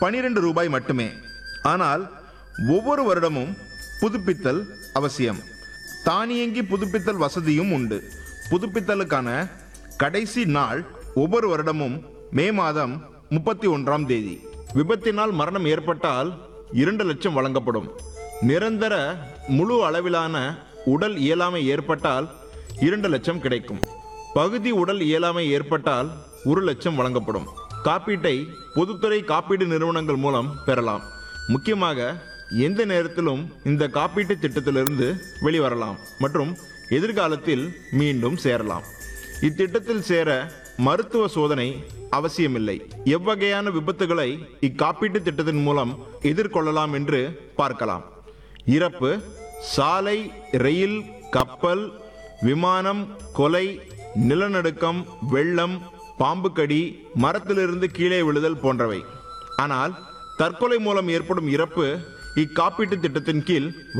பனிரெண்டு ரூபாய் மட்டுமே ஆனால் ஒவ்வொரு வருடமும் புதுப்பித்தல் அவசியம் தானியங்கி புதுப்பித்தல் வசதியும் உண்டு புதுப்பித்தலுக்கான கடைசி நாள் ஒவ்வொரு வருடமும் மே மாதம் முப்பத்தி ஒன்றாம் தேதி விபத்தினால் மரணம் ஏற்பட்டால் இரண்டு லட்சம் வழங்கப்படும் நிரந்தர முழு அளவிலான உடல் இயலாமை ஏற்பட்டால் இரண்டு லட்சம் கிடைக்கும் பகுதி உடல் இயலாமை ஏற்பட்டால் ஒரு லட்சம் வழங்கப்படும் காப்பீட்டை பொதுத்துறை காப்பீடு நிறுவனங்கள் மூலம் பெறலாம் முக்கியமாக எந்த நேரத்திலும் இந்த காப்பீட்டு திட்டத்திலிருந்து வெளிவரலாம் மற்றும் எதிர்காலத்தில் மீண்டும் சேரலாம் இத்திட்டத்தில் சேர மருத்துவ சோதனை அவசியமில்லை எவ்வகையான விபத்துகளை இக்காப்பீட்டு திட்டத்தின் மூலம் எதிர்கொள்ளலாம் என்று பார்க்கலாம் இறப்பு சாலை ரயில் கப்பல் விமானம் கொலை நிலநடுக்கம் வெள்ளம் பாம்பு கடி மரத்திலிருந்து கீழே விழுதல் போன்றவை ஆனால் தற்கொலை மூலம் ஏற்படும் இறப்பு இக்காப்பீட்டு திட்டத்தின் கீழ்